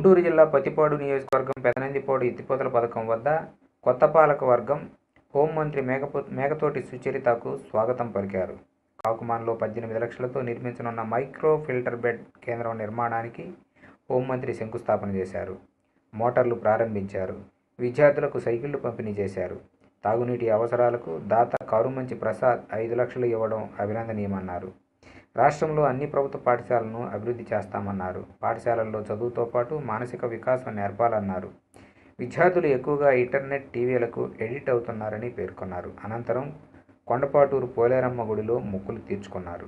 గుంటూరు జిల్లా పత్తిపాడు నియోజకవర్గం పెదనందిపాడు ఎత్తిపోతల పథకం వద్ద కొత్త పాలక వర్గం హోంమంత్రి మేకపో మేకతోటి సుచరితకు స్వాగతం పలికారు కాకుమాన్లో పద్దెనిమిది లక్షలతో నిర్మించనున్న మైక్రో ఫిల్టర్ బెడ్ కేంద్రం నిర్మాణానికి హోంమంత్రి శంకుస్థాపన చేశారు మోటార్లు ప్రారంభించారు విద్యార్థులకు సైకిళ్లు పంపిణీ చేశారు తాగునీటి అవసరాలకు దాత కారుమంచి ప్రసాద్ ఐదు లక్షలు ఇవ్వడం అభినందనీయమన్నారు రాష్ట్రంలో అన్ని ప్రభుత్వ పాఠశాలను అభివృద్ధి చేస్తామన్నారు పాఠశాలల్లో చదువుతో పాటు మానసిక వికాసం నేర్పాలన్నారు విద్యార్థులు ఎక్కువగా ఇంటర్నెట్ టీవీలకు ఎడిట్ అవుతున్నారని పేర్కొన్నారు అనంతరం కొండపాటూరు పోలేరమ్మ గుడిలో మొక్కులు తీర్చుకున్నారు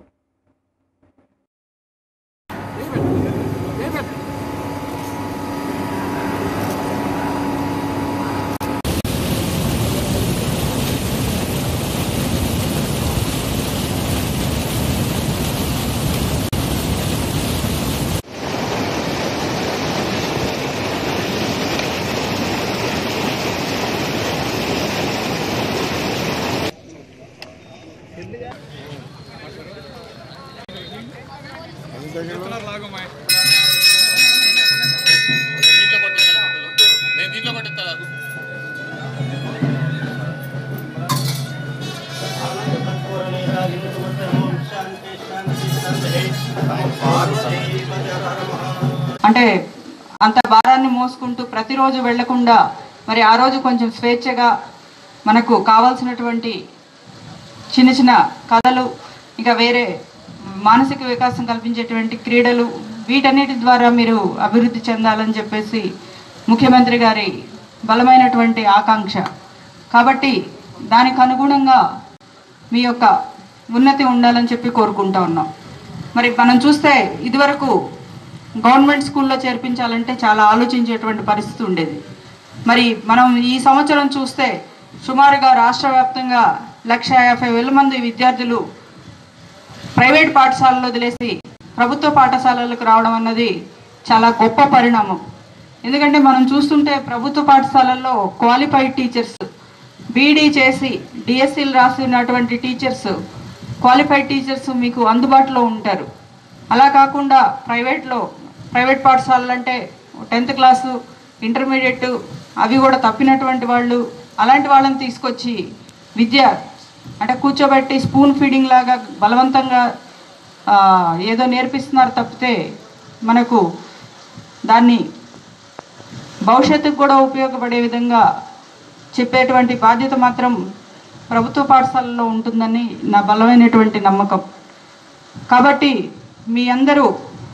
దీంట్లో కొట్టిస్తాను నేను దీంట్లో కొట్టిస్తా నాకు అంటే అంత భారాన్ని మోసుకుంటూ ప్రతిరోజు వెళ్లకుండా మరి ఆ రోజు కొంచెం స్వేచ్ఛగా మనకు కావాల్సినటువంటి చిన్న చిన్న కథలు ఇంకా వేరే మానసిక వికాసం కల్పించేటువంటి క్రీడలు వీటన్నిటి ద్వారా మీరు అభివృద్ధి చెందాలని చెప్పేసి ముఖ్యమంత్రి గారి బలమైనటువంటి ఆకాంక్ష కాబట్టి దానికి అనుగుణంగా మీ యొక్క ఉన్నతి ఉండాలని చెప్పి కోరుకుంటా ఉన్నాం మరి మనం చూస్తే ఇదివరకు గవర్నమెంట్ స్కూల్లో చేర్పించాలంటే చాలా ఆలోచించేటువంటి పరిస్థితి ఉండేది మరి మనం ఈ సంవత్సరం చూస్తే సుమారుగా రాష్ట్ర వ్యాప్తంగా లక్ష యాభై వేల మంది విద్యార్థులు ప్రైవేట్ పాఠశాలలో వదిలేసి ప్రభుత్వ పాఠశాలలకు రావడం అన్నది చాలా గొప్ప పరిణామం ఎందుకంటే మనం చూస్తుంటే ప్రభుత్వ పాఠశాలల్లో క్వాలిఫైడ్ టీచర్స్ బీడీ చేసి డిఎస్సీలు రాసినటువంటి టీచర్స్ క్వాలిఫైడ్ టీచర్స్ మీకు అందుబాటులో ఉంటారు అలా కాకుండా ప్రైవేట్లో ప్రైవేట్ పాఠశాలలు అంటే టెన్త్ క్లాసు ఇంటర్మీడియట్ అవి కూడా తప్పినటువంటి వాళ్ళు అలాంటి వాళ్ళని తీసుకొచ్చి విద్య అంటే కూర్చోబెట్టి స్పూన్ ఫీడింగ్ లాగా బలవంతంగా ఆ, ఏదో నేర్పిస్తున్నారు తప్పితే మనకు దాన్ని భవిష్యత్తుకు కూడా ఉపయోగపడే విధంగా చెప్పేటువంటి బాధ్యత మాత్రం ప్రభుత్వ పాఠశాలలో ఉంటుందని నా బలమైనటువంటి నమ్మకం కాబట్టి మీ అందరూ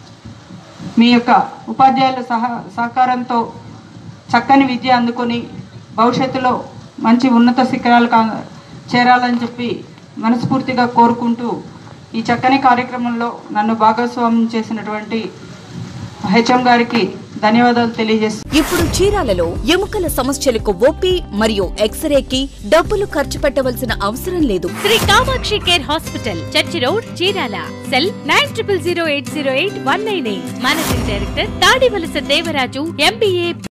మీ యొక్క ఉపాధ్యాయుల సహ సహకారంతో చక్కని విద్య అందుకొని భవిష్యత్తులో మంచి ఉన్నత శిఖరాలు కా చేరాలని చెప్పి మనస్ఫూర్తిగా కోరుకుంటూ ఈ చక్కని కార్యక్రమంలో నన్ను భాగస్వామ్యం చేసినటువంటి హెచ్ఎం గారికి ధన్యవాదాలు తెలియజేస్తున్నాను ఇప్పుడు చీరాలలో ఎముకల సమస్యలకు ఓపీ మరియు ఎక్స్రేకి డబ్బులు ఖర్చు పెట్టవలసిన అవసరం లేదు Shri Kamakshi care hospital church road Chirala cell nine triple zero eight zero eight one nine eight managing director Tadivalasa Devaraju MBA